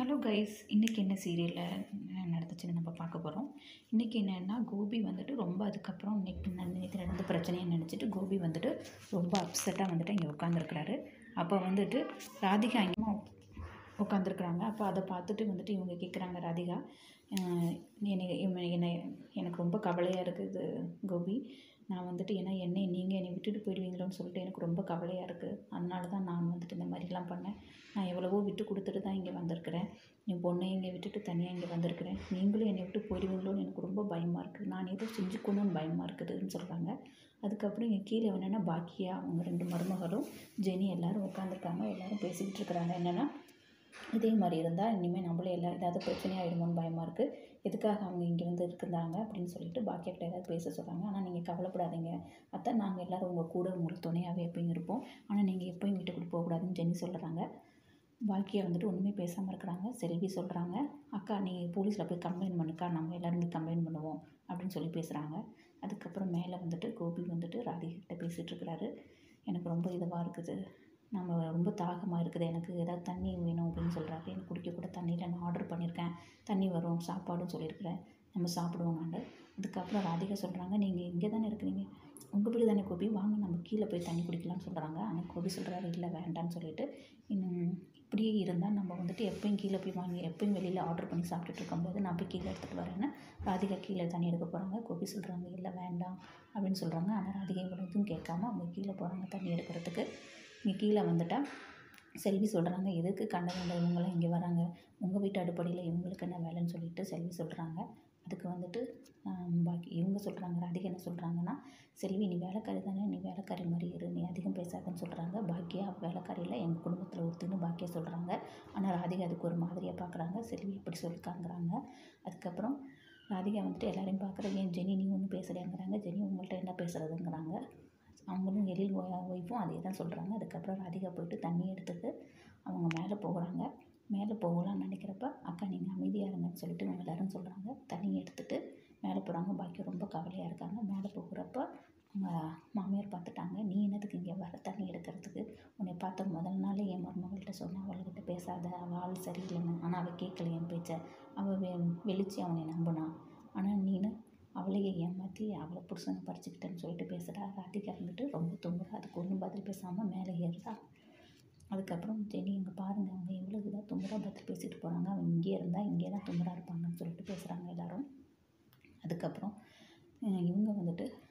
hello guys இன்றைக்கி என்ன சீரியலில் நடந்துச்சுன்னு நம்ம பார்க்க போகிறோம் இன்றைக்கி என்னென்னா கோபி வந்துட்டு ரொம்ப அதுக்கப்புறம் இன்னைக்கு நேற்று நடந்த பிரச்சனையை நினச்சிட்டு கோபி வந்துட்டு ரொம்ப அப்செட்டாக வந்துட்டு இங்கே உட்காந்துருக்குறாரு அப்போ வந்துட்டு ராதிகா இங்கே உட்காந்துருக்குறாங்க அப்போ அதை பார்த்துட்டு வந்துட்டு இவங்க கேட்குறாங்க ராதிகா அஹ் என்னை இவன் என்னை எனக்கு ரொம்ப கவலையாக இருக்குது கோபி நான் வந்துட்டு ஏன்னா என்னை நீங்கள் என்னை விட்டுட்டு போயிடுவீங்களோன்னு சொல்லிட்டு எனக்கு ரொம்ப கவலையாக இருக்குது அதனால தான் நான் வந்துட்டு இந்த மாதிரிலாம் பண்ணேன் நான் எவ்வளவோ விட்டு கொடுத்துட்டு தான் இங்கே வந்திருக்கிறேன் என் பொண்ணை இங்கே விட்டுட்டு தனியாக இங்கே வந்திருக்கிறேன் நீங்களும் என்னை விட்டு போயிடுவீங்களோன்னு எனக்கு ரொம்ப பயமாக இருக்குது நான் ஏதோ செஞ்சுக்கணும்னு பயமாக இருக்குதுன்னு சொல்கிறாங்க அதுக்கப்புறம் இங்கே கீழே என்னென்னா பாக்கியா அவங்க ரெண்டு மருமகளும் ஜெனி எல்லாரும் உட்காந்துருக்காங்க எல்லாரும் பேசிக்கிட்டு இருக்கிறாங்க என்னென்னா இதே மாதிரி இருந்தால் இனிமேல் நம்மளே எல்லாம் ஏதாவது பிரச்சனை ஆகிடுமோன்னு பயமாக இருக்குது எதுக்காக அவங்க இங்கே வந்து இருக்கிறாங்க அப்படின்னு சொல்லிட்டு பாக்கியாக்கிட்ட ஏதாவது பேச சொல்கிறாங்க ஆனால் நீங்கள் கவலைப்படாதீங்க அத்தை நாங்கள் எல்லோரும் உங்கள் கூட உங்களுக்கு துணையாகவே எப்பயும் இருப்போம் ஆனால் நீங்கள் எப்பயும் வீட்டுக்கு விட்டு போகக்கூடாதுன்னு ஜெனி சொல்கிறாங்க பாக்கியா வந்துட்டு ஒன்றுமே பேசாமல் இருக்கிறாங்க செல்வி சொல்கிறாங்க அக்கா நீ போலீஸில் போய் கம்ப்ளைண்ட் பண்ணுக்கா நம்ம எல்லாருமே கம்ப்ளைண்ட் பண்ணுவோம் அப்படின்னு சொல்லி பேசுகிறாங்க அதுக்கப்புறம் மேலே வந்துட்டு கோபி வந்துட்டு ராதிகிட்ட பேசிகிட்டு இருக்கிறாரு எனக்கு ரொம்ப இதுவாக இருக்குது நம்ம ரொம்ப தாகமாக இருக்குது எனக்கு ஏதாவது தண்ணி வேணும் அப்படின்னு சொல்கிறாரு எனக்கு குடிக்க கூட தண்ணியில் நான் ஆர்டர் பண்ணியிருக்கேன் தண்ணி வரும் சாப்பாடும் சொல்லியிருக்கிறேன் நம்ம சாப்பிடுவோம் நான் அதுக்கப்புறம் ராதிகா சொல்கிறாங்க நீங்கள் இங்கே தானே இருக்கிறீங்க உங்கள் வீடு தானே கோபி வாங்க நம்ம கீழே போய் தண்ணி குடிக்கலாம்னு சொல்கிறாங்க ஆனால் கோபி சொல்கிறாரு இல்லை வேண்டாம்னு சொல்லிட்டு இன்னும் இப்படியே இருந்தால் நம்ம வந்துட்டு எப்பயும் கீழே போய் வாங்கி எப்பயும் வெளியில் ஆர்டர் பண்ணி சாப்பிட்டுட்டு இருக்கும்போது நான் போய் கீழே எடுத்துகிட்டு வரேன்னு ராதிகா கீழே தண்ணி எடுக்க போகிறாங்க கோபி சொல்கிறாங்க இல்லை வேண்டாம் அப்படின்னு சொல்கிறாங்க ஆனால் ராதிகா இவ்வளோ எதுவும் கேட்காம அவங்க கீழே போகிறாங்க தண்ணி எடுக்கிறதுக்கு இங்கே கீழே வந்துட்டால் செல்வி சொல்கிறாங்க எதுக்கு கண்ட கண்ட இவங்களாம் இங்கே வராங்க உங்கள் வீட்டு அடுப்படியில் இவங்களுக்கு என்ன வேலைன்னு சொல்லிட்டு செல்வி சொல்கிறாங்க அதுக்கு வந்துட்டு ஆம், பாக்கி இவங்க சொல்கிறாங்க ராதிகா என்ன சொல்கிறாங்கன்னா செல்வி நீ வேலைக்காரி தானே நீ வேலைக்காரி மாதிரி இரு நீ அதிகம் பேசாதன்னு சொல்கிறாங்க பாக்கியா வேலைக்காரியில் எங்கள் குடும்பத்தில் ஒருத்தின்னு பாக்கியா சொல்கிறாங்க ஆனால் ராதிகா அதுக்கு ஒரு மாதிரியாக பார்க்குறாங்க செல்வி இப்படி சொல்லிக்காங்கிறாங்க அதுக்கப்புறம் ராதிகா வந்துட்டு எல்லாரையும் பார்க்குற ஏன் ஜெனி நீ ஒன்றும் பேசுகிறேங்கிறாங்க ஜெனி உங்கள்கிட்ட என்ன பேசுகிறதுங்கிறாங்க அவங்களும் எழில் ஒய்ஃபும் அதே தான் சொல்கிறாங்க அதுக்கப்புறம் ராதிகா போயிட்டு தண்ணி எடுத்துட்டு அவங்க மேலே போகிறாங்க மேலே போகலாம்னு நினைக்கிறப்ப அக்கா நீங்கள் அமைதியாக இருங்கன்னு சொல்லிட்டு இவங்க எல்லாரும் சொல்கிறாங்க தண்ணி எடுத்துட்டு மேலே போகிறாங்க பாக்கி ரொம்ப கவலையாக இருக்காங்க மேலே போகிறப்ப அவங்க மாமியார் பார்த்துட்டாங்க நீ என்னத்துக்கு இங்கே வர தண்ணி எடுக்கிறதுக்கு உன்னை பார்த்த முதல் நாள் என் மருமகள்கிட்ட சொன்னேன் அவள்கிட்ட பேசாத அவள் ஆள் சரியில்லைன்னு ஆனால் அவள் கேட்கல என் பேச்சை அவள் வெ வெளிச்சு அவனை நம்பினான் ஆனால் நீனு அவளையே ஏமாற்றி அவளை புருஷனை பறிச்சுக்கிட்டேன்னு சொல்லிட்டு பேசுகிறா ராதிகா இருந்துட்டு ரொம்ப தும்புறா அதுக்கு ஒன்றும் பதில் பேசாமல் மேலே ஏறுறா அதுக்கப்புறம் ஜெனி இங்கே பாருங்கள் அவங்க எவ்வளோ இதாக தும்புறா பதில் பேசிட்டு போகிறாங்க அவங்க இங்கே இருந்தால் இங்கே தான் தும்புறா இருப்பாங்கன்னு சொல்லிட்டு பேசுகிறாங்க எல்லாரும் அதுக்கப்புறம் அஹ் இவங்க வந்துட்டு